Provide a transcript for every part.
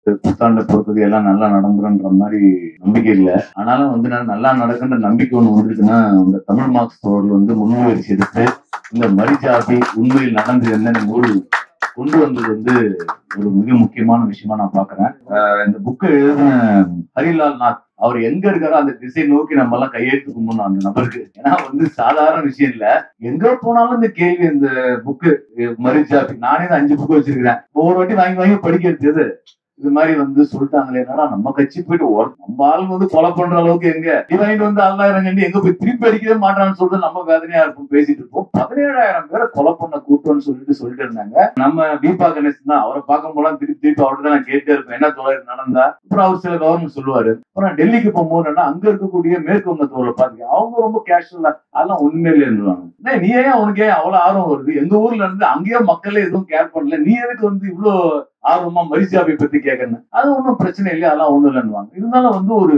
புத்தாண்டை பொறுத்தது எல்லாம் நல்லா நடந்துருன்ற மாதிரி நம்பிக்கை இல்ல ஆனாலும் வந்து நான் நல்லா நடக்குன்ற நம்பிக்கை ஒண்ணு வந்திருக்குன்னா இந்த தமிழ் மார்க்ஸ் தோழர்கள் வந்து முன்முயற்சி எடுத்து இந்த மரிஜாதி உண்மையில் நடந்து என்ன நூல் கொண்டு வந்தது வந்து ஒரு மிக முக்கியமான விஷயமா நான் பாக்குறேன் ஆஹ் இந்த புக்கை எழுதின ஹரிலால் நாத் அவர் எங்க இருக்காரோ அந்த திசை நோக்கி நம்ம எல்லாம் கையெழுத்து கும்பிடணும் அந்த நபருக்கு ஏன்னா வந்து சாதாரண விஷயம் இல்ல எங்க போனாலும் இந்த கேள்வி இந்த புக்கு மரிஜாபி நானே தான் அஞ்சு புக்கு வச்சிருக்கிறேன் ஒவ்வொரு வாட்டி வாங்கி வாங்கி படிக்கிறது எது இது மாதிரி வந்து சொல்லிட்டாங்களே என்னடா நம்ம கட்சி போயிட்டு ஒரு நம்ம ஆள் வந்து கொலை பண்ற அளவுக்கு எங்க நீ வாங்கிட்டு வந்து ஆளாயிரம் கண்டி எங்க போய் திருப்பி அடிக்கவே மாட்டான்னு சொல்லிட்டு நம்ம வேதனையா இருப்போம் பேசிட்டு இருப்போம் பதினேழாயிரம் பேரை கொலை பண்ண கூட்டம்னு சொல்லிட்டு சொல்லிட்டு இருந்தாங்க நம்ம தீபா கணேசன் தான் அவரை பார்க்கும் போலாம் திருப்பி திருப்பி அவர்கிட்ட நான் கேட்டே இருப்பேன் என்ன தோழர் நடந்தா அப்புறம் அவர் சில கவர்மெண்ட் சொல்லுவாரு அப்புறம் டெல்லிக்கு போகும்போது என்னன்னா அங்க இருக்கக்கூடிய மேற்கு வங்க தோழரை பாத்தீங்க அவங்க ரொம்ப கேஷுவலா அதெல்லாம் ஒண்ணுமே இல்லைன்றாங்க நீ ஏன் உனக்கு ஏன் அவ்வளவு ஆர்வம் வருது எங்க ஊர்ல இருந்து அங்கேயே மக்களே எதுவும் கேர் பண்ணல நீ எதுக்கு வந்து இவ்வளவு ஆர்வமா மரிஜாபை பத்தி கேட்கணும் அது ஒன்றும் பிரச்சனை இல்லை அதெல்லாம் ஒண்ணும் இல்லைன்னுவாங்க இருந்தாலும் வந்து ஒரு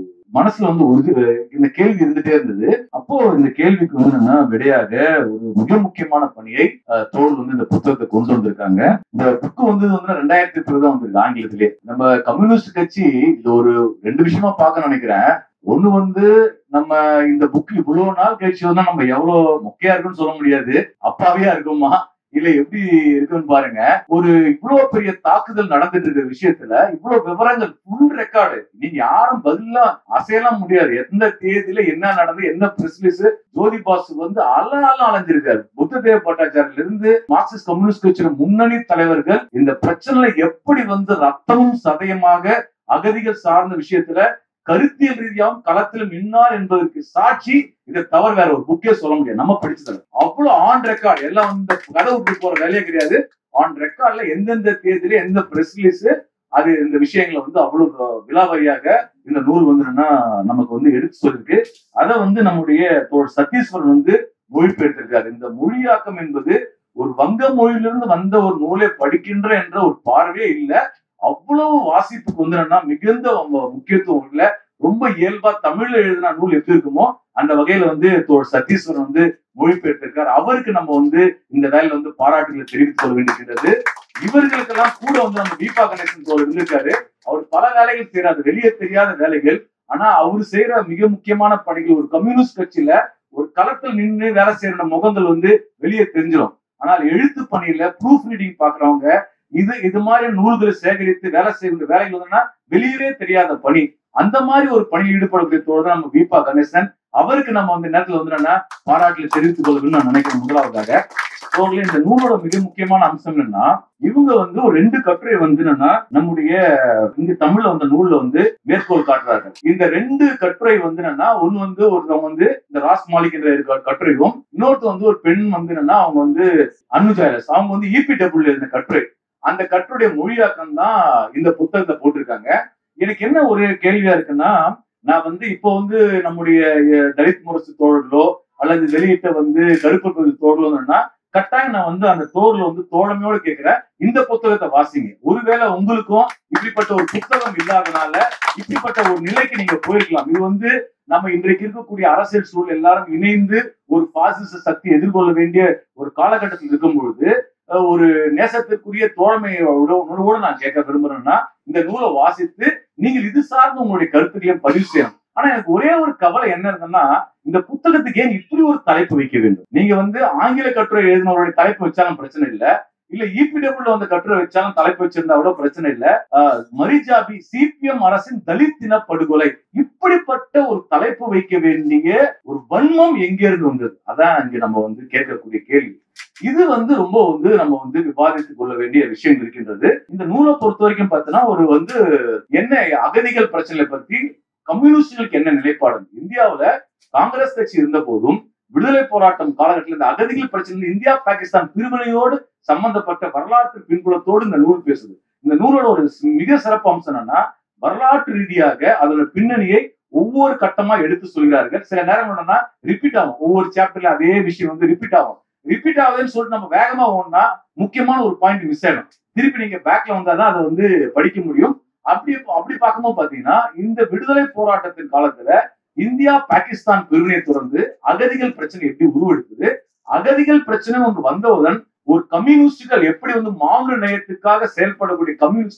மனசுல வந்து ஒரு இது- இந்த கேள்வி இருந்துட்டே இருந்தது அப்போ இந்த கேள்விக்கு வந்து என்னன்னா விடையாக ஒரு மிக முக்கியமான பணியை அஹ், தோல் வந்து இந்த புத்தகத்தை கொண்டு வந்திருக்காங்க இந்த புக்கு வந்து வந்து ரெண்டாயிரத்தி எட்டுல தான் வந்திருக்கு ஆங்கிலத்திலே நம்ம கம்யூனிஸ்ட் கட்சி இது ஒரு ரெண்டு விஷயமா பார்க்க நினைக்கிறேன் ஒண்ணு வந்து நம்ம இந்த புக் இவ்வளவு நாள் கழிச்சு வந்தா நம்ம எவ்வளவு மொக்கையா இருக்குன்னு சொல்ல முடியாது அப்பாவியா இருக்குமா இல்ல எப்படி இருக்குன்னு பாருங்க ஒரு இவ்வளவு பெரிய தாக்குதல் நடந்துட்டு இருக்கிற விஷயத்துல இவ்வளவு விவரங்கள் ஃபுல் ரெக்கார்டு நீங்க யாரும் பதிலா அசையலாம் முடியாது எந்த தேதியில என்ன நடந்து என்ன பிரஸ்லிஸ் ஜோதி பாசு வந்து அல அல அலைஞ்சிருக்காரு புத்ததேவ பட்டாச்சாரில இருந்து மார்க்சிஸ்ட் கம்யூனிஸ்ட் கட்சியோட முன்னணி தலைவர்கள் இந்த பிரச்சனைல எப்படி வந்து ரத்தமும் சதயமாக அகதிகள் சார்ந்த விஷயத்துல கருத்தியல் ரீதியாகவும் களத்திலும் நின்னார் என்பதற்கு சாட்சி இதை தவிர வேற ஒரு புக்கே சொல்ல முடியாது நம்ம படிச்சதுல அவ்வளவு ஆன் ரெக்கார்ட் எல்லாம் இந்த கதை விட்டு போற வேலையே கிடையாது ஆன் ரெக்கார்ட்ல எந்தெந்த தேதியில எந்த பிரஸ் ரிலீஸ் அது இந்த விஷயங்களை வந்து அவ்வளவு விலாவரியாக இந்த நூல் வந்து என்னன்னா நமக்கு வந்து எடுத்து சொல்லிருக்கு அதை வந்து நம்முடைய தோழர் சத்தீஸ்வரன் வந்து மொழிபெயர்த்திருக்காரு இந்த மொழியாக்கம் என்பது ஒரு வங்க மொழியிலிருந்து வந்த ஒரு நூலை படிக்கின்ற என்ற ஒரு பார்வையே இல்ல அவ்வளவு வாசிப்புக்கு வந்து என்னன்னா மிகுந்த முக்கியத்துவம் இல்ல ரொம்ப இயல்பா தமிழ்ல எழுதின நூல் எப்படி இருக்குமோ அந்த வகையில வந்து தோழர் சத்தீஸ்வரன் வந்து மொழிபெயர்த்திருக்காரு அவருக்கு நம்ம வந்து இந்த வேலையில வந்து பாராட்டுகளை தெரிவித்துக் கொள்ள வேண்டியிருக்கிறது இவர்களுக்கெல்லாம் கூட வந்து நம்ம தீபா கணேசன் தோழர் இருந்திருக்காரு அவர் பல வேலைகள் செய்யறாரு வெளியே தெரியாத வேலைகள் ஆனா அவர் செய்யற மிக முக்கியமான பணிகள் ஒரு கம்யூனிஸ்ட் கட்சியில ஒரு களத்தில் நின்று வேலை செய்யற முகங்கள் வந்து வெளியே தெரிஞ்சிடும் ஆனால் எழுத்து பணியில ப்ரூஃப் ரீடிங் பாக்குறவங்க இது இது மாதிரி நூல்களை சேகரித்து வேலை செய்கிற வேலைகள் வந்துன்னா வெளியவே தெரியாத பணி அந்த மாதிரி ஒரு பணியில் ஈடுபடக்கூடிய தோழர் நம்ம தீபா கணேசன் அவருக்கு நம்ம அந்த நேரத்துல வந்து என்னன்னா பாராட்டுல தெரிவித்துக் கொள்ளணும்னு நான் நினைக்கிறேன் முதலாவதாக அவர்களே இந்த நூலோட மிக முக்கியமான அம்சம் என்னன்னா இவங்க வந்து ஒரு ரெண்டு கட்டுரை வந்து என்னன்னா நம்முடைய இங்க தமிழ்ல வந்த நூல்ல வந்து மேற்கோள் காட்டுறாங்க இந்த ரெண்டு கட்டுரை வந்து என்னன்னா ஒண்ணு வந்து ஒருத்தவங்க வந்து இந்த ராஸ் மாலிக் என்ற இருக்க கட்டுரையும் இன்னொருத்த வந்து ஒரு பெண் வந்து என்னன்னா அவங்க வந்து அனுஜாயலஸ் அவங்க வந்து இபி டபுள் எழுதின கட்டுரை அந்த கட்டுரைய மொழியாக்கம் தான் இந்த புத்தகத்தை போட்டிருக்காங்க எனக்கு என்ன ஒரு கேள்வியா இருக்குன்னா நான் வந்து இப்போ வந்து நம்முடைய அஹ், தலித் முரசு தோழர்களோ அல்லது வெளியிட்ட வந்து கருப்பு பகுதி தோழர்களோன்னா கட்டாயம் நான் வந்து அந்த தோழர்ல வந்து தோழமையோட கேட்கிறேன் இந்த புத்தகத்தை வாசிங்க ஒருவேளை உங்களுக்கும் இப்படிப்பட்ட ஒரு புத்தகம் இல்லாதனால இப்படிப்பட்ட ஒரு நிலைக்கு நீங்க போயிருக்கலாம் இது வந்து நம்ம இன்றைக்கு இருக்கக்கூடிய அரசியல் சூழல் எல்லாரும் இணைந்து ஒரு பாசிச சக்தி எதிர்கொள்ள வேண்டிய ஒரு காலகட்டத்தில் இருக்கும் பொழுது அஹ், ஒரு நேசத்திற்குரிய தோழமையோட உணர்வோட நான் கேட்க விரும்புறேன்னா இந்த நூலை வாசித்து நீங்கள் இது சார்ந்து உங்களுடைய கருத்துக்களையும் பதிவு செய்யணும் ஆனா எனக்கு ஒரே ஒரு கவலை என்ன இருந்ததுன்னா இந்த புத்தகத்துக்கு ஏன் இப்படி ஒரு தலைப்பு வைக்க வேண்டும் நீங்க வந்து ஆங்கில கட்டுரை எழுதினவருடைய தலைப்பு வச்சாலும் பிரச்சனை இல்ல இல்ல இபிடபிள்யூ வந்து கட்டுரை வச்சாலும் தலைப்பு வச்சிருந்தா கூட பிரச்சனை இல்ல ஆஹ், மரிஜாபி சிபிஎம் அரசின் தலித் இன படுகொலை இப்படிப்பட்ட ஒரு தலைப்பு வைக்க வேண்டிய ஒரு வன்மம் எங்க இருந்து வந்தது அதான் இங்க நம்ம வந்து கேட்கக்கூடிய கேள்வி இது வந்து ரொம்ப வந்து நம்ம வந்து விவாதித்துக் கொள்ள வேண்டிய விஷயம் இருக்கின்றது இந்த நூலை பொறுத்த வரைக்கும் பார்த்தீங்கன்னா ஒரு வந்து என்ன அகதிகள் பிரச்சனை பத்தி கம்யூனிஸ்டுகளுக்கு என்ன நிலைப்பாடு இந்தியாவுல காங்கிரஸ் கட்சி இருந்த போதும் விடுதலை போராட்டம் காலகட்டத்தில் இந்த அகதிகள் பிரச்சனை இந்தியா பாகிஸ்தான் பிரிவினையோடு சம்பந்தப்பட்ட வரலாற்று பின்புலத்தோடு இந்த நூல் பேசுது இந்த நூலோட ஒரு மிக சிறப்பு அம்சம் என்னன்னா வரலாற்று ரீதியாக அதோட பின்னணியை ஒவ்வொரு கட்டமா எடுத்து சொல்கிறார்கள் சில நேரம் என்னன்னா ரிப்பீட் ஆகும் ஒவ்வொரு சாப்டர்ல அதே விஷயம் வந்து ரிப்பீட் ஆகும் ரிப்பீட் ஆகுதுன்னு சொல்லிட்டு நம்ம வேகமா ஓடனா முக்கியமான ஒரு பாயிண்ட் மிஸ் ஆயிடும் திருப்பி நீங்க பேக்ல வந்தாதான் அதை வந்து படிக்க முடியும் அப்படி அப்படி பார்க்கும்போது பாத்தீங்கன்னா இந்த விடுதலை போராட்டத்தின் காலத்துல இந்தியா பாகிஸ்தான் பிரிவினையை தொடர்ந்து அகதிகள் பிரச்சனை எப்படி உருவெடுக்குது அகதிகள் பிரச்சனை ஒன்று வந்தவுடன் ஒரு கம்யூனிஸ்டுகள் எப்படி வந்து மாநில நயத்துக்காக செயல்படக்கூடிய கம்யூனிஸ்டுகள்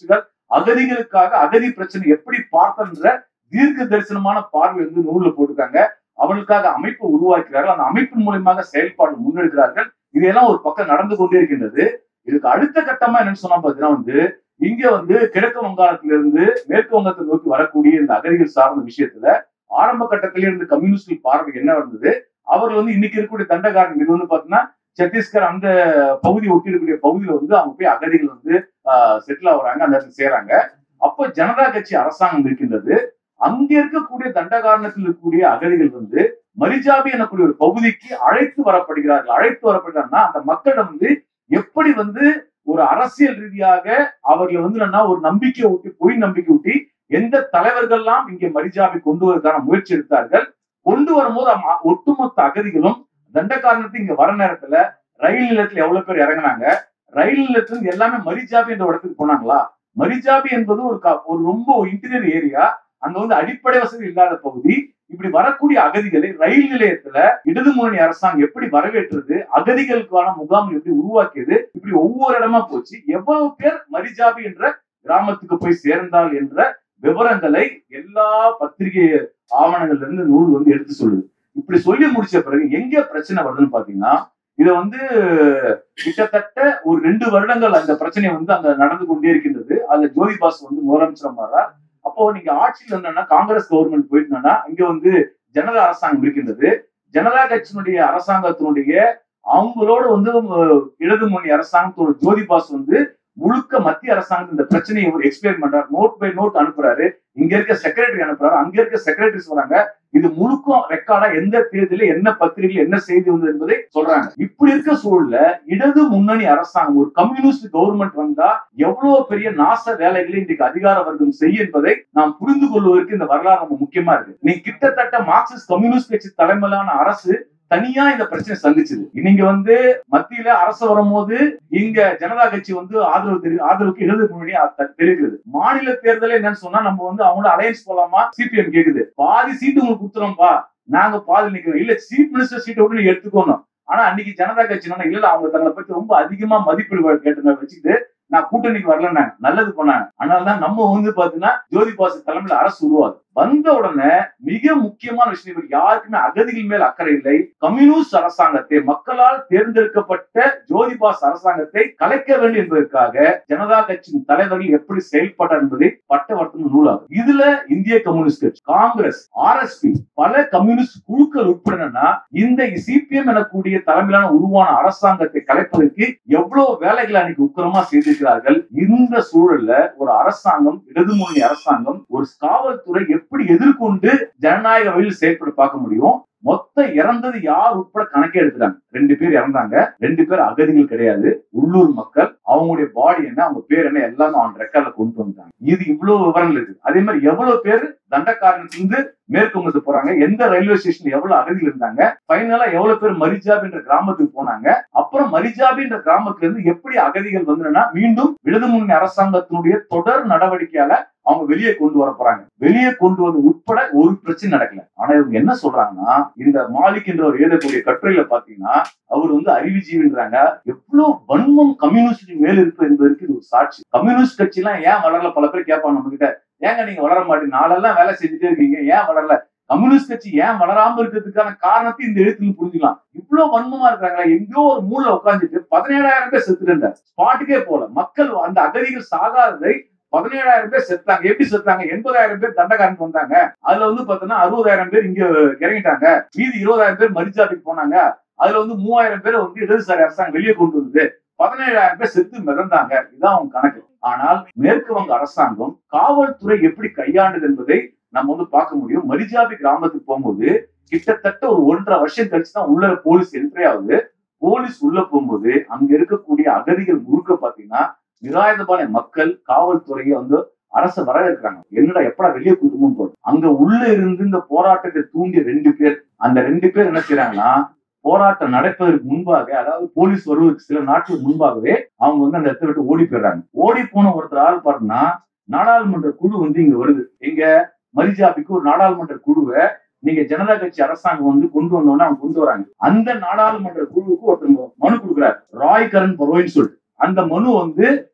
அகதிகளுக்காக அகதி பிரச்சனை எப்படி பார்த்தன்ற தீர்க்க தரிசனமான பார்வை வந்து நூல்ல போட்டிருக்காங்க அவர்களுக்காக அமைப்பு உருவாக்கிறார்கள் அந்த அமைப்பின் மூலியமாக செயல்பாடு முன்னெடுக்கிறார்கள் இதெல்லாம் ஒரு பக்கம் நடந்து கொண்டே இருக்கின்றது இதுக்கு அடுத்த கட்டமா என்னன்னு சொன்னா பாத்தீங்கன்னா வந்து இங்க வந்து கிழக்கு வங்காளத்திலிருந்து மேற்கு வங்கத்தை நோக்கி வரக்கூடிய இந்த அகதிகள் சார்ந்த விஷயத்துல ஆரம்ப கட்டத்திலே இருந்து கம்யூனிஸ்ட் பார்வை என்ன இருந்தது அவர்கள் வந்து இன்னைக்கு இருக்கக்கூடிய தண்டகாரன் இது வந்து பாத்தீங்கன்னா சத்தீஸ்கர் அந்த பகுதி ஒட்டி இருக்கக்கூடிய பகுதியில வந்து அவங்க போய் அகதிகள் வந்து செட்டில் ஆகுறாங்க அந்த இடத்துல செய்யறாங்க அப்போ ஜனதா கட்சி அரசாங்கம் இருக்கின்றது அங்க இருக்கக்கூடிய தண்டகாரணத்தில் இருக்கக்கூடிய அகதிகள் வந்து மரிஜாபி எனக்கூடிய ஒரு பகுதிக்கு அழைத்து வரப்படுகிறார்கள் அழைத்து வரப்படுறாங்கன்னா அந்த மக்களிடம் வந்து எப்படி வந்து ஒரு அரசியல் ரீதியாக அவர்களை வந்து என்னன்னா ஒரு நம்பிக்கை ஊட்டி பொய் நம்பிக்கை ஊட்டி எந்த தலைவர்கள்லாம் இங்கே மரிஜாபி கொண்டு வருவதற்கான முயற்சி எடுத்தார்கள் கொண்டு வரும்போது அம்ம- ஒட்டுமொத்த அகதிகளும் தண்டகாரணத்தை இங்க வர நேரத்துல ரயில் நிலையத்துல எவ்வளவு பேர் இறங்குனாங்க ரயில் நிலையத்துல இருந்து எல்லாமே மரிஜாபி என்ற இடத்துக்கு போனாங்களா மரிஜாபி என்பது ஒரு க- ஒரு ரொம்ப இன்டீரியர் ஏரியா அங்க வந்து அடிப்படை வசதி இல்லாத பகுதி இப்படி வரக்கூடிய அகதிகளை ரயில் நிலையத்துல இடது முன்னணி அரசாங்கம் எப்படி வரவேற்றது அகதிகளுக்கான முகாம் எப்படி உருவாக்கியது இப்படி ஒவ்வொரு இடமா போச்சு எவ்வளவு பேர் மரிஜாபி என்ற கிராமத்துக்கு போய் சேர்ந்தால் என்ற விவரங்களை எல்லா பத்திரிகை ஆவணங்கள்ல இருந்து நூல் வந்து எடுத்து சொல்லுது இப்படி சொல்லி முடிச்ச பிறகு எங்க பிரச்சனை வருதுன்னு பாத்தீங்கன்னா இதை வந்து கிட்டத்தட்ட ஒரு ரெண்டு வருடங்கள் அந்த பிரச்சனை வந்து அங்க நடந்து கொண்டே இருக்கின்றது அதுல ஜோதி பாஸ் வந்து முதலமைச்சர் மாறார் அப்போ நீங்க ஆட்சியில் என்னன்னா காங்கிரஸ் கவர்மெண்ட் போயிருந்தா இங்க வந்து ஜனதா அரசாங்கம் இருக்கின்றது ஜனதா கட்சியினுடைய அரசாங்கத்தினுடைய அவங்களோட வந்து அஹ், இடது முன்னணி அரசாங்கத்தோட ஜோதி பாஸ் வந்து முழுக்க மத்திய அரசாங்கம் இந்த பிரச்சனையை எக்ஸ்பிளைன் பண்றாரு நோட் பை நோட் அனுப்புறாரு இங்க இருக்க செக்ரட்டரி அனுப்புறாரு அங்க இருக்க செக்ரட்டரிஸ் வராங்க இது முழுக்கும் ரெக்கார்டா எந்த தேதியில என்ன பத்திரிகையில் என்ன செய்தி வந்தது என்பதை சொல்றாங்க இப்படி இருக்க சூழல்ல இடது முன்னணி அரசாங்கம் ஒரு கம்யூனிஸ்ட் கவர்மெண்ட் வந்தா எவ்வளவு பெரிய நாச வேலைகளை இன்றைக்கு அதிகார வர்க்கம் செய்யும் என்பதை நாம் புரிந்து கொள்வதற்கு இந்த வரலாறு ரொம்ப முக்கியமா இருக்கு நீ கிட்டத்தட்ட மார்க்சிஸ்ட் கம்யூனிஸ்ட் கட்சி தலைமையிலான அரசு தனியா இந்த பிரச்சனை சந்திச்சது நீங்க வந்து மத்தியில அரசு வரும்போது இங்க ஜனதா கட்சி வந்து ஆதரவு தெரி ஆதரவுக்கு இடது முன்னணி அ- தெரிவிக்கிறது மாநில தேர்தலே என்னன்னு சொன்னா நம்ம வந்து அவங்களோட அலையன்ஸ் போலாமா சிபிஎம் கேக்குது பாதி சீட்டு உங்களுக்கு கொடுத்துறோம்ப்பா நாங்க பாதி நிக்கிறோம் இல்ல சீஃப் மினிஸ்டர் சீட்டை விட்டு நீங்க எடுத்துக்கணும் ஆனா அன்னைக்கு ஜனதா கட்சி என்னன்னா, இல்ல இல்ல அவங்க தங்களை பத்தி ரொம்ப அதிகமா மதிப்பீடு கேட்டு வச்சுக்கிட்டு நான் கூட்டணிக்கு வரலன்னாங்க நல்லது பண்ணாங்க அதனாலதான் நம்ம வந்து பாத்தீங்கன்னா ஜோதி பாசு தலைமையில அரசு உருவாது வந்த உடனே மிக முக்கியமான விஷயம் இவர் யாருக்குமே அகதிகள் மேல் அக்கறை இல்லை கம்யூனிஸ்ட் அரசாங்கத்தை மக்களால் தேர்ந்தெடுக்கப்பட்ட ஜோதி பாஸ் அரசாங்கத்தை கலைக்க வேண்டும் என்பதற்காக ஜனதா கட்சியின் தலைவர்கள் எப்படி செயல்பட்டார் என்பதை பட்டவர்த்தன நூலாகும் இதுல இந்திய கம்யூனிஸ்ட் கட்சி காங்கிரஸ் ஆர்எஸ்பி பல கம்யூனிஸ்ட் குழுக்கள் உட்படனா இந்த சிபிஎம் எனக்கூடிய தலைமையிலான உருவான அரசாங்கத்தை கலைப்பதற்கு எவ்வளவு வேலைகளை அன்னைக்கு உக்கிரமா செய்திருக்கிறார்கள் இந்த சூழல்ல ஒரு அரசாங்கம் இடது முன்னணி அரசாங்கம் ஒரு காவல்துறை எப்படி எதிர்கொண்டு ஜனநாயக வழியில் செயல்பட பார்க்க முடியும் மொத்த இறந்தது யார் உட்பட கணக்கே எடுத்துட்டாங்க ரெண்டு பேர் இறந்தாங்க ரெண்டு பேர் அகதிகள் கிடையாது உள்ளூர் மக்கள் அவங்களுடைய பாடி என்ன அவங்க பேர் என்ன எல்லாமே ஆன் ரெக்கார்ட்ல கொண்டு வந்தாங்க இது இவ்வளவு விவரங்கள் இருக்கு அதே மாதிரி எவ்வளவு பேர் தண்டக்காரனிலிருந்து மேற்கு வங்கத்துக்கு போறாங்க எந்த ரயில்வே ஸ்டேஷன்ல எவ்வளவு அகதிகள் இருந்தாங்க ஃபைனலா எவ்வளவு பேர் மரிஜாப் என்ற கிராமத்துக்கு போனாங்க அப்புறம் மரிஜாபி என்ற கிராமத்துல இருந்து எப்படி அகதிகள் வந்துனா மீண்டும் இடது முன்னணி அரசாங்கத்தினுடைய தொடர் நடவடிக்கையால அவங்க வெளியே கொண்டு வர போறாங்க வெளியே கொண்டு வந்து உட்பட ஒரு பிரச்சனை நடக்கல ஆனா இவங்க என்ன சொல்றாங்கன்னா இந்த மாலிக் என்ற ஒரு எழுதக்கூடிய கட்டுரையில பாத்தீங்கன்னா அவர் வந்து அறிவுஜீவின்றாங்க எவ்வளவு வன்மம் கம்யூனிஸ்ட் மேல இருக்கு என்பதற்கு இது ஒரு சாட்சி கம்யூனிஸ்ட் கட்சி எல்லாம் ஏன் வளரல பல பேர் கேட்பாங்க நம்ம கிட்ட ஏங்க நீங்க வளர மாட்டீங்க நாளெல்லாம் வேலை செஞ்சுட்டே இருக்கீங்க ஏன் வளரல கம்யூனிஸ்ட் கட்சி ஏன் வளராம இருக்கிறதுக்கான காரணத்தை இந்த எழுத்துல புரிஞ்சுக்கலாம் இவ்வளவு வன்மமா இருக்காங்களா எங்கேயோ ஒரு மூல உட்காந்துட்டு பதினேழாயிரம் பேர் செத்துட்டு இருந்தார் ஸ்பாட்டுக்கே போல மக்கள் அந்த அகதிகள் சாகாததை பதினேழாயிரம் பேர் செத்தாங்க எப்படி செத்தாங்க எண்பதாயிரம் பேர் தண்டகாரனுக்கு வந்தாங்க அதுல வந்து பாத்தீங்கன்னா அறுபதாயிரம் பேர் இங்க இறங்கிட்டாங்க மீதி இருபதாயிரம் பேர் மரிஜாத்துக்கு போனாங்க அதுல வந்து மூவாயிரம் பேர் வந்து இடதுசாரி அரசாங்கம் வெளியே கொண்டு வந்தது பதினேழாயிரம் பேர் செத்து மிதந்தாங்க இதுதான் அவங்க கணக்கு ஆனால் மேற்கு வங்க அரசாங்கம் காவல்துறை எப்படி கையாண்டது என்பதை நம்ம வந்து பார்க்க முடியும் மரிஜாபி கிராமத்துக்கு போகும்போது கிட்டத்தட்ட ஒரு ஒன்றரை வருஷம் கழிச்சு தான் உள்ள போலீஸ் என்ட்ரி ஆகுது போலீஸ் உள்ள போகும்போது அங்க இருக்கக்கூடிய அகதிகள் முழுக்க பாத்தீங்கன்னா நிராயுதபான மக்கள் காவல்துறையை வந்து அரசு வரவேற்கிறாங்க என்னடா எப்படா வெளியே கூட்டமும் போடு அங்க உள்ள இருந்து இந்த போராட்டத்தை தூண்டிய ரெண்டு பேர் அந்த ரெண்டு பேர் என்ன செய்யறாங்கன்னா போராட்டம் நடப்பதற்கு முன்பாக அதாவது போலீஸ் வருவதற்கு சில நாட்களுக்கு முன்பாகவே அவங்க வந்து அந்த இடத்தை விட்டு ஓடி போயிடுறாங்க ஓடி போன ஒருத்தர் ஆள் பாருன்னா நாடாளுமன்ற குழு வந்து இங்க வருது இங்க மரிஜாபிக்கு ஒரு நாடாளுமன்ற குழுவை நீங்க ஜனதா கட்சி அரசாங்கம் வந்து கொண்டு வந்தோம்னா அவங்க கொண்டு வராங்க அந்த நாடாளுமன்ற குழுவுக்கு ஒருத்தர் மனு கொடுக்குறாரு ராய் கரண் பரோயின்னு சொல்லிட்டு அந்த மனு வந்து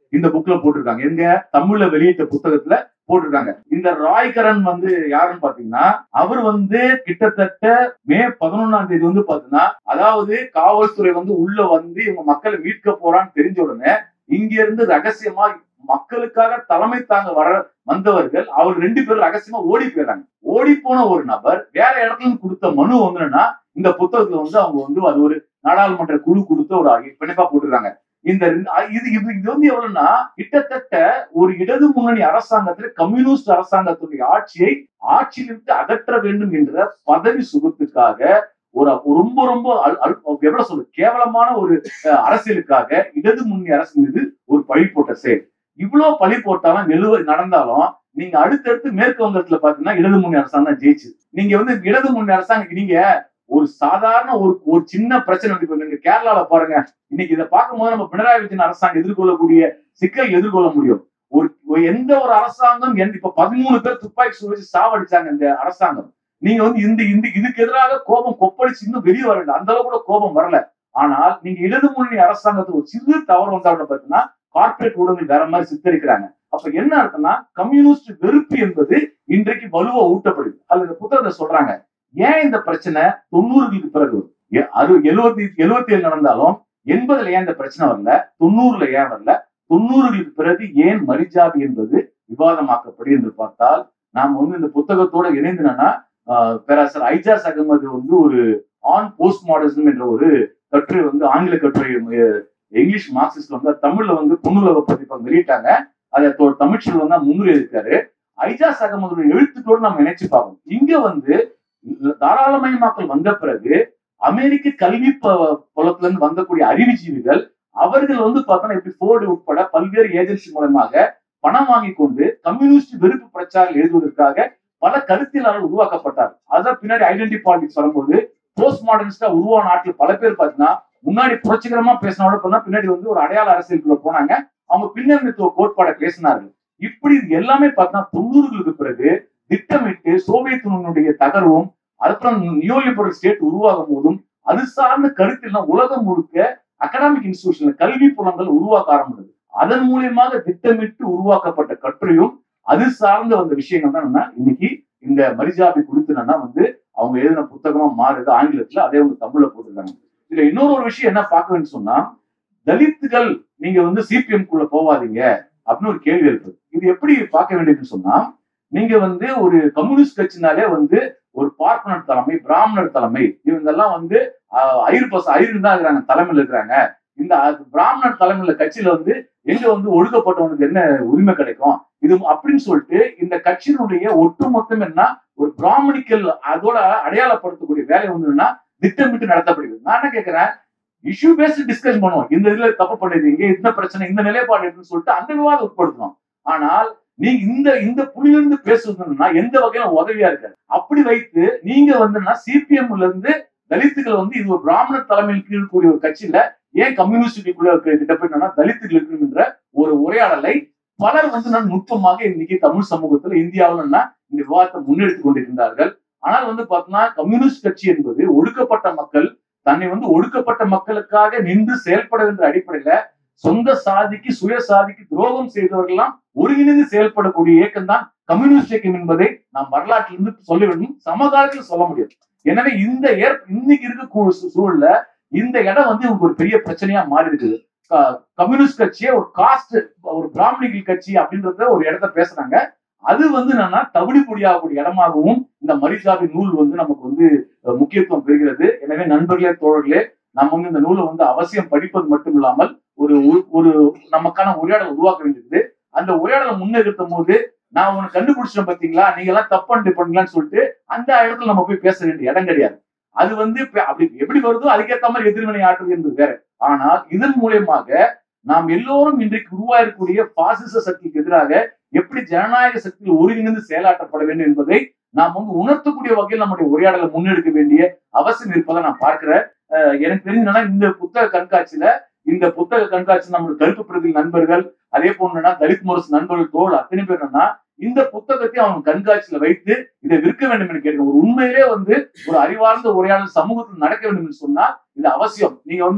இந்த புக்ல போட்டிருக்காங்க எங்க தமிழ்ல வெளியிட்ட புத்தகத்துல போட்டிருக்காங்க இந்த ராய்கரன் வந்து யாருன்னு பாத்தீங்கன்னா அவர் வந்து கிட்டத்தட்ட மே பதினொன்னாம் தேதி வந்து பாத்தீங்கன்னா அதாவது காவல்துறை வந்து உள்ள வந்து இவங்க மக்களை மீட்க போறான்னு தெரிஞ்ச உடனே இங்க இருந்து ரகசியமா மக்களுக்காக தலைமை தாங்க வர வந்தவர்கள் அவர் ரெண்டு பேரும் ரகசியமா ஓடி போயிடுறாங்க ஓடி போன ஒரு நபர் வேற இடத்துல இருந்து கொடுத்த மனு வந்துன்னா இந்த புத்தகத்துல வந்து அவங்க வந்து அது ஒரு நாடாளுமன்ற குழு கொடுத்து ஒரு பிணைப்பா போட்டுருக்காங்க இந்த ரெண்டு- அ- இது இது இது வந்து எவ்வளவுன்னா கிட்டத்தட்ட ஒரு இடது முன்னணி அரசாங்கத்துல கம்யூனிஸ்ட் அரசாங்கத்துடைய ஆட்சியை ஆட்சியிலிருந்து அகற்ற வேண்டும் என்ற பதவி சுகத்துக்காக ஒரு ரொம்ப ரொம்ப அல்- அல்- எவ்வளவு சொல்றது கேவலமான ஒரு அஹ், அரசியலுக்காக இடது முன்னணி அரசு மீது ஒரு பழி போட்ட செயல் இவ்வளவு பழி போட்டாலும் நிலுவ நடந்தாலும் நீங்க அடுத்தடுத்து மேற்கு வங்கத்துல பாத்தீங்கன்னா இடது முன்னணி அரசாங்கம் தான் ஜெயிச்சு நீங்க வந்து இடது முன்னணி அரசாங்கம் நீங்க ஒரு சாதாரண ஒரு ஒரு சின்ன பிரச்சனை வந்து இப்ப நீங்க கேரளால பாருங்க இன்னைக்கு இதை பார்க்கும்போது நம்ம பினராயி விஜயன் அரசாங்கம் எதிர்கொள்ளக்கூடிய சிக்கல் எதிர்கொள்ள முடியும் ஒரு ஒரு எந்த ஒரு அரசாங்கம் எந்த இப்ப பதிமூணு பேர் துப்பாக்கி சுடு வச்சு சாவடிச்சாங்க இந்த அரசாங்கம் நீங்க வந்து இந்த இந்த இதுக்கு எதிராக கோபம் கொப்பளிச்சு இன்னும் வெளியே வரல அந்த அளவு கூட கோபம் வரல ஆனால் நீங்க இடது முன்னணி அரசாங்கத்துக்கு ஒரு சிறு தவறு வந்தாலும் பாத்தீங்கன்னா கார்ப்பரேட் ஊடகங்கள் வேற மாதிரி சித்தரிக்கிறாங்க அப்ப என்ன அர்த்தம்னா கம்யூனிஸ்ட் வெறுப்பு என்பது இன்றைக்கு வலுவா ஊட்டப்படுது அல்லது புத்தகத்தை சொல்றாங்க ஏன் இந்த பிரச்சனை தொண்ணூறுகளுக்கு பிறகு எ- அறு எழுபத்தி எழுபத்தி ஏழு நடந்தாலும் எண்பதுல ஏன் இந்த பிரச்சனை வரல தொண்ணூறுல ஏன் வரல தொண்ணூறுகளுக்கு பிறகு ஏன் மரிஜாபி என்பது விவாதமாக்கப்படு என்று பார்த்தால் நாம் வந்து இந்த புத்தகத்தோட இணைந்தனா பேராசர் ஐஜாஸ் அகமது வந்து ஒரு ஆன் போஸ்ட் மாடர்னிசம் என்ற ஒரு கட்டுரை வந்து ஆங்கில கட்டுரை அஹ், இங்கிலீஷ் மார்க்சிஸ்ட்ல வந்து தமிழ்ல வந்து பொண்ணுலக பதிப்பகம் வெளியிட்டாங்க அதை தொ- தமிழ்ச்சியில் வந்து முன்னுரை இருக்காரு ஐஜாஸ் அகமதுடைய எழுத்துக்களோடு நம்ம இணைச்சு பார்க்கணும் இங்க வந்து தாராளமயமாக்கல் வந்த பிறகு அமெரிக்க கல்வி ப- புலத்துல இருந்து வந்தக்கூடிய அறிவுஜீவிகள் அவர்கள் வந்து பார்த்தோன்னா இப்படி போர்டு உட்பட பல்வேறு ஏஜென்சி மூலமாக பணம் வாங்கி கொண்டு கம்யூனிஸ்ட் வெறுப்பு பிரச்சாரம் எழுதுவதற்காக பல கருத்தியலாளர்கள் உருவாக்கப்பட்டார் அதான் பின்னாடி ஐடென்டி பாலிடிக்ஸ் வரும்போது போஸ்ட் மாடர்னிஸ்டா உருவான நாட்டில் பல பேர் பார்த்தீங்கன்னா முன்னாடி புரட்சிகரமா பேசினோட பண்ணா பின்னாடி வந்து ஒரு அடையாள அரசியலுக்குள்ள போனாங்க அவங்க பின்னணித்துவ கோட்பாடை பேசினார்கள் இப்படி இது எல்லாமே பார்த்தீங்கன்னா தொண்ணூறுகளுக்கு பிறகு திட்டமிட்டு சோவியத் யூனியனுடைய தகர்வும் அதுக்கப்புறம் நியோலிபரல் ஸ்டேட் உருவாகும் போதும் அது சார்ந்த கருத்தில் உலகம் முழுக்க அகடாமிக் இன்ஸ்டிடியூஷன்ல கல்வி புலங்கள் உருவாக்க ஆரம்பிச்சது அதன் மூலியமாக திட்டமிட்டு உருவாக்கப்பட்ட கட்டுரையும் அது சார்ந்த வந்த விஷயங்கள் தான் என்னன்னா இன்னைக்கு இந்த மரிஜாபி குறித்து என்னன்னா வந்து அவங்க எழுதின புத்தகமா மாறுது ஆங்கிலத்துல அதே அவங்க தமிழ்ல போட்டிருக்காங்க இதுல இன்னொரு ஒரு விஷயம் என்ன பார்க்க வேண்டும் சொன்னா தலித்துகள் நீங்க வந்து சிபிஎம் குள்ள போவாதீங்க அப்படின்னு ஒரு கேள்வி இருக்கு இது எப்படி பார்க்க வேண்டியதுன்னு சொன்னா நீங்க வந்து ஒரு கம்யூனிஸ்ட் கட்சினாலே வந்து ஒரு பார்ப்பனர் தலைமை பிராமணர் தலைமை இவங்கெல்லாம் வந்து ஆஹ், ஐயர் பச ஐயர் தான் இருக்கிறாங்க தலைமையில இருக்கிறாங்க இந்த அது பிராமணர் தலைமையில கட்சியில வந்து எங்க வந்து ஒடுக்கப்பட்டவனுக்கு என்ன உரிமை கிடைக்கும் இது அப்படின்னு சொல்லிட்டு இந்த கட்சியினுடைய ஒட்டுமொத்தம் என்ன ஒரு பிராமணிக்கல் அதோட அடையாளப்படுத்தக்கூடிய வேலை வந்து என்னன்னா திட்டமிட்டு நடத்தப்படுகிறது நான் என்ன கேட்கிறேன் இஷ்யூ பேஸ்ட் டிஸ்கஸ் பண்ணுவோம் இந்த இதுல தப்பு பண்ணிருக்கீங்க இந்த பிரச்சனை இந்த நிலைப்பாடு இருக்குன்னு சொல்லிட்டு அந்த விவாதம் உட்படுத்தணும் ஆனால் நீங்க இந்த இந்த புள்ளியிலிருந்து பேசுவதுன்னா எந்த வகையில உதவியா இருக்காது அப்படி வைத்து நீங்க வந்துன்னா சிபிஎம்ல இருந்து தலித்துகள் வந்து இது ஒரு பிராமணர் தலைமையில் கீழ் கூடிய ஒரு கட்சியில ஏன் கம்யூனிஸ்டுக்குள்ள கிட்ட போய் என்னன்னா தலித்துகள் இருக்கணும்ன்ற ஒரு உரையாடலை பலர் வந்து நான் நுட்பமாக இன்னைக்கு தமிழ் சமூகத்துல இந்தியாவில் இந்த விவாதத்தை முன்னெடுத்து கொண்டிருந்தார்கள் ஆனால் வந்து பார்த்தோம்னா கம்யூனிஸ்ட் கட்சி என்பது ஒடுக்கப்பட்ட மக்கள் தன்னை வந்து ஒடுக்கப்பட்ட மக்களுக்காக நின்று செயல்பட என்ற அடிப்படையில சொந்த சாதிக்கு சுய சாதிக்கு துரோகம் செய்தவர்கள்லாம் ஒருங்கிணைந்து செயல்படக்கூடிய இயக்கம் தான் கம்யூனிஸ்ட் இயக்கம் என்பதை நாம் வரலாற்றிலிருந்து சொல்ல வேண்டும் சமகாலத்தில் சொல்ல முடியும் எனவே இந்த ஏற் இன்னைக்கு இருக்கக்கூடிய சூ- சூழல்ல இந்த இடம் வந்து இவங்களுக்கு ஒரு பெரிய பிரச்சனையா மாறி இருக்குது க- கம்யூனிஸ்ட் கட்சியை ஒரு காஸ்ட் ஒரு பிராமணிகள் கட்சி அப்படின்றத ஒரு இடத்த பேசுறாங்க அது வந்து என்னன்னா தவிடு பொடியாகக்கூடிய இடமாகவும் இந்த மரிசாபி நூல் வந்து நமக்கு வந்து அஹ், முக்கியத்துவம் பெறுகிறது எனவே நண்பர்களே தோழர்களே நம்ம வந்து இந்த நூலை வந்து அவசியம் படிப்பது மட்டும் இல்லாமல் ஒரு ஒரு- ஒரு நமக்கான உரையாடல் உருவாக்க வேண்டியது அந்த உரையாடலை முன்னெடுத்தும் போது நான் உனக்கு கண்டுபிடிச்சிட்டேன் பாத்தீங்களா நீங்க எல்லாம் தப்பு பண்ணீங்களான்னு சொல்லிட்டு அந்த இடத்துல நம்ம போய் பேச வேண்டிய இடம் கிடையாது அது வந்து இப்ப அப்படி எப்படி வருதோ அதுக்கேற்ற மாதிரி எதிர்வினை ஆற்றுது என்பது வேற ஆனால் இதன் மூலியமாக நாம் எல்லோரும் இன்றைக்கு உருவாயிருக்கக்கூடிய பாசிச சக்திக்கு எதிராக எப்படி ஜனநாயக சக்தியில் ஒருங்கிணைந்து செயலாற்றப்பட வேண்டும் என்பதை நாம் வந்து உணர்த்தக்கூடிய வகையில் நம்முடைய உரையாடலை முன்னெடுக்க வேண்டிய அவசியம் இருப்பதை நான் பார்க்கிறேன் அஹ் எனக்கு தெரிஞ்சதுன்னா இந்த புத்தக கண்காட்சியில இந்த புத்தக கண்காட்சி நம்மளுடைய கருப்பு பிரதி நண்பர்கள் அதே போன்னா தலித் முரசு நண்பர்கள் தோல் அத்தனை பேர் என்னன்னா இந்த புத்தகத்தை அவங்க கண்காட்சியில வைத்து இதை விற்க வேண்டும் என்று கேட்க ஒரு உண்மையிலே வந்து ஒரு அறிவார்ந்த உரையாடல் சமூகத்தில் நடக்க வேண்டும் என்று சொன்னா இது அவசியம் நீங்க வந்து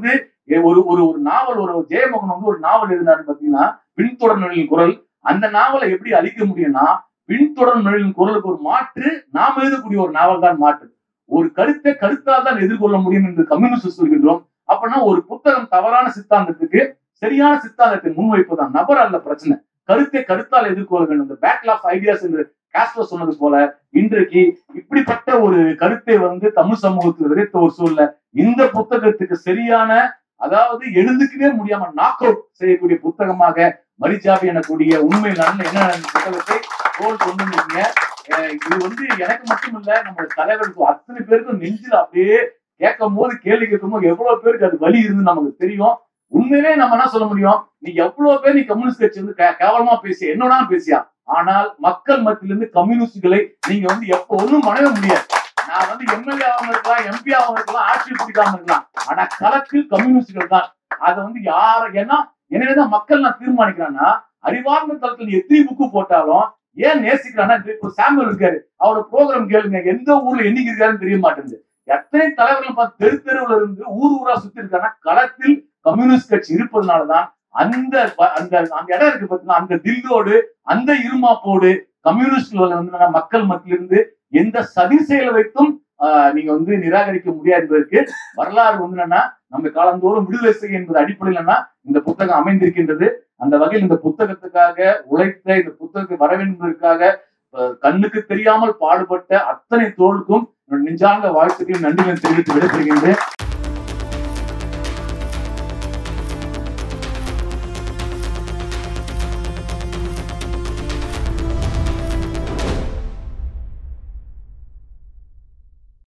ஏ- ஒரு ஒரு ஒரு நாவல் ஒரு ஜெயமோகன் வந்து ஒரு நாவல் எழுதினாருன்னு பாத்தீங்கன்னா பின்தொடர் நொழியின் குரல் அந்த நாவலை எப்படி அழிக்க முடியும்னா பின்தொடர் நொழியின் குரலுக்கு ஒரு மாற்று நாம் எழுதக்கூடிய ஒரு நாவல் தான் மாற்று ஒரு கருத்தை கருத்தால் தான் எதிர்கொள்ள முடியும் என்று கம்யூனிஸ்ட் சொல்கின்றோம் அப்படின்னா ஒரு புத்தகம் தவறான சித்தாந்தத்துக்கு சரியான சித்தாந்தத்தை முன்வைப்பதுதான் நபர் அல்ல பிரச்சனை கருத்தை கருத்தால் எதிர்கொள்ள வேண்டும் இந்த பேட்டில் ஆஃப் ஐடியாஸ் என்று காஸ்ட்ரோ சொன்னது போல இன்றைக்கு இப்படிப்பட்ட ஒரு கருத்தை வந்து தமிழ் சமூகத்தில் விதைத்த ஒரு சூழ்நிலை இந்த புத்தகத்துக்கு சரியான அதாவது எழுதுக்கவே முடியாம நாக் அவுட் செய்யக்கூடிய புத்தகமாக மரிச்சாபி எனக்கூடிய உண்மை நல்ல என்ன நடந்த புத்தகத்தை தோல் கொண்டு வந்தீங்க அஹ் இது வந்து எனக்கு மட்டும் இல்ல நம்மளுடைய தலைவருக்கு அத்தனை பேருக்கும் நெஞ்சில் அப்படியே கேட்கும் போது கேள்வி கேட்கும் போது எவ்வளவு பேருக்கு அது வலி இருந்து நமக்கு தெரியும் உண்மையிலே நம்ம என்ன சொல்ல முடியும் நீ எவ்வளவு பேர் நீ கம்யூனிஸ்ட் கட்சி வந்து கே- கேவலமா பேசிய என்னோட பேசியா ஆனால் மக்கள் மத்தியிலிருந்து கம்யூனிஸ்டுகளை நீங்க வந்து எப்ப ஒண்ணும் பண்ணவே முடியாது நான் வந்து எம்எல்ஏ ஆகாம இருக்கலாம் எம்பி ஆகாம இருக்கலாம் ஆட்சி பிடிக்காம இருக்கலாம் ஆனா களத்தில் கம்யூனிஸ்டுகள் தான் அதை வந்து யார ஏன்னா என்னதான் மக்கள் நான் தீர்மானிக்கிறேன்னா அறிவார்ந்த தளத்துல நீ எத்தனை புக்கு போட்டாலும் ஏன் நேசிக்கிறான்னா இப்போ சாமுவல் இருக்காரு அவரோட ப்ரோக்ராம் கேளுங்க எந்த ஊர்ல என்னைக்கு இருக்காருன்னு தெரிய மாட்டேங்குது எத்தனை தலைவர்கள் பார்த்து தெரு தெருவுல இருந்து ஊர் ஊரா சுத்தி இருக்காங்கன்னா களத்தில் கம்யூனிஸ்ட் கட்சி இருப்பதனாலதான் அந்த ப- அந்த அந்த இடம் இருக்கு பாத்தீங்கன்னா அந்த தில்லோடு அந்த இருமாப்போடு கம்யூனிஸ்ட்கள் வந்து நம்ம மக்கள் மத்தியிலிருந்து எந்த சதி செயலை வைத்தும் ஆஹ், நீங்க வந்து நிராகரிக்க முடியாது என்பதற்கு வரலாறு வந்து என்னன்னா நம்ம காலந்தோறும் விடுதலை செய்ய என்பது அடிப்படையில் என்னன்னா இந்த புத்தகம் அமைந்திருக்கின்றது அந்த வகையில் இந்த புத்தகத்துக்காக உழைத்த இந்த புத்தகத்தை வர வேண்டும் என்பதற்காக அஹ், கண்ணுக்கு தெரியாமல் பாடுபட்ட அத்தனை தோளுக்கும் என்னோட நெஞ்சார்ந்த வாழ்த்துக்களையும் நன்றிகளை தெரிவித்து விடைபெறுகின்றேன்